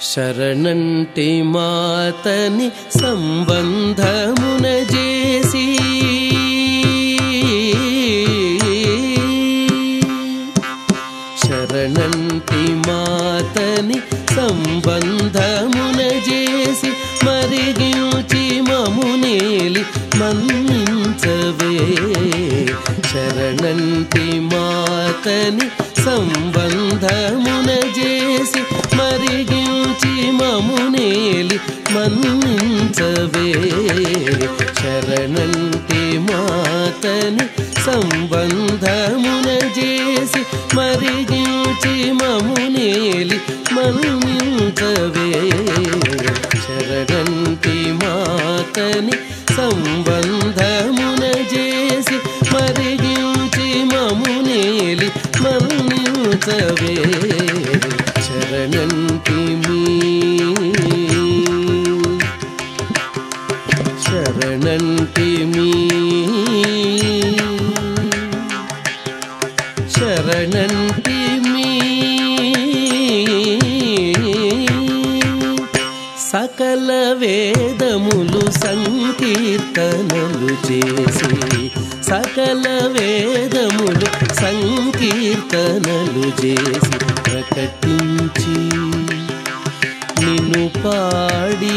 శరణంటి మాతని సంబంధమున చేసి శరణంటి మాతని సంబంధమున చేసి మరిగించి మమునేలి మన్నించవే శరణంటి మాతని సంబంధమున చేసి మరిగించి మమునేలి మన్నించవే శరణంటి మాతని సంబంధమున చేసి మరిగించి మమునేలి మన్నించవే శరణంటి మాతని సంబంధమున చేసి మరిగించి మమునేలి మన్నించవే శరణంటి మీ శరణంటి మీ శరణంటి మీ సకల వేదములు సంకీర్తనలు చేసి సకల వేదములు సంకీర్తనలు చేసి ప్రకటించి నిన్ను పాడి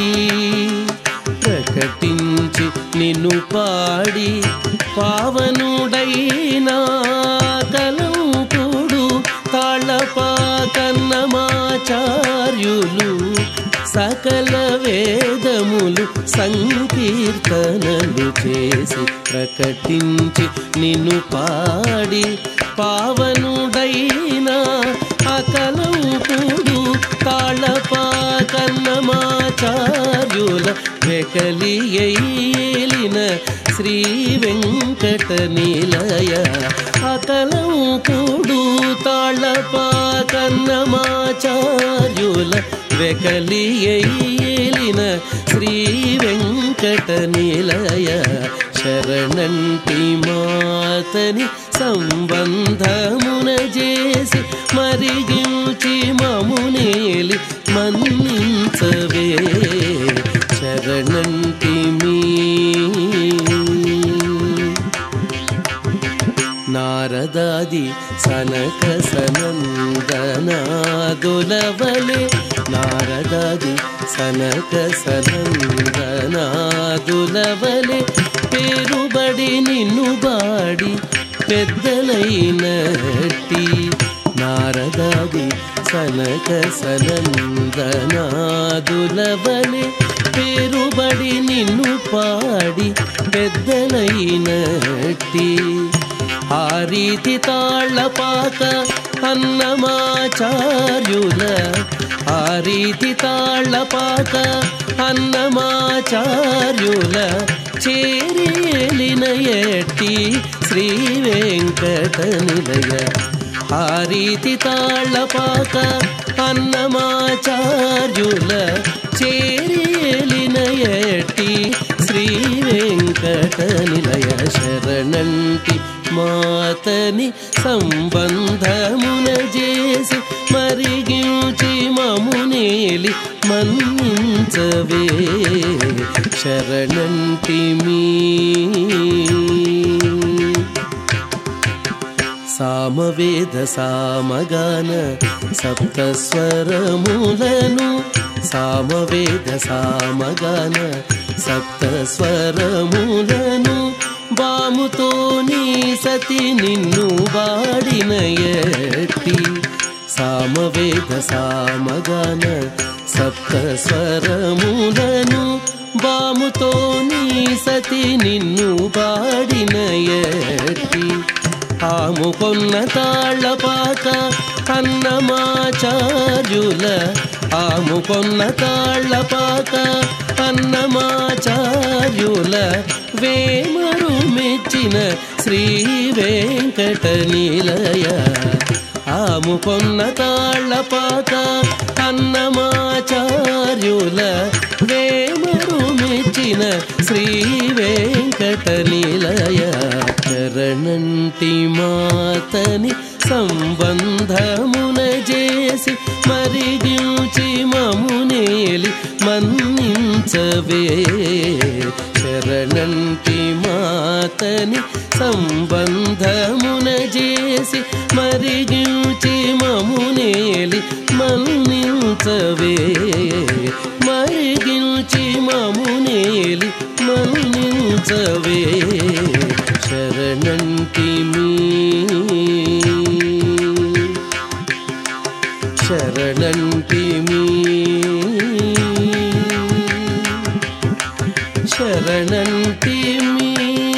ప్రకటించి నిన్ను పాడి పావనుడైనా కలంకుడు తాళపా కన్నమాచార్యులు సకల వేదములు సంకీర్తనలు చేసి ప్రకటించి నిన్ను పాడి పావనుడైనా అకలంకుడు తాళపా కన్నమాచార్యుల వెకలియైలిన శ్రీ వెంకట నిలయ అకలంకుడు తాళపా కన్నమాచార్యుల వెకలియైలిన శ్రీ వెంకట నిలయ శరణంటి మాతని సంబంధమున చేసి మరిగించి మమునేలి మన్నించవే శరణంటి మీ నారదాది సనక సనందనాదులవలే నారదాది సనక సనందనాదులవలే పేరుబడి నిన్ను బాడి పెద్దలైనట్టి నారదాది సనక సనందనాదులవలే పేరుబడి నిన్ను పాడి పెద్దలైనట్టి ఆ రీతి తాళ్ళపాక అన్నమాచార్యుల ఆ రీతి తాళ్ళపాక అన్నమాచార్యుల చేరేలిన ఎట్టి శ్రీ వెంకట నిలయ ఆ రీతి తాళ్ళపాక అన్నమాచార్యుల చేరేలిన ఎట్టి శ్రీ వెంకట నిలయ శరణంటి మాతని సంబంధమున చేసి మరిగించి మమునేలి మన్నించవే శరణంటి మీ సామవేద సామగాన సప్తస్వరములను సామవేద సామగాన సప్తస్వరములను బాముతో నీ సతి నిన్ను వాడిన ఎట్టి సామవేద సామగాన సప్తస్వరములను బాముతో నీ సతి నిన్ను వాడిన ఎట్టి ఆముకొన్న తాళ్ళపాక అన్నమాచార్యుల ఆముకొన్న తాళ్ళపాక అన్నమాచార్యుల వేమరు మెచ్చిన శ్రీ వెంకట నిలయ ఆముకొన్న తాళ్ళపాక అన్నమాచార్యుల వేమరు మెచ్చిన శ్రీ వెంకట నిలయ శరణంటి మాతని సంబంధమున చేసి మరిగించి మమునేలి మన్నించవే శరణంటి మాతని సంబంధమున చేసి మరిగించి మమునేలి మన్నించవే మరిగించి మమునేలి మన్నించవే శరణంటి మీ శరణంటి మీ శరణంటి మీ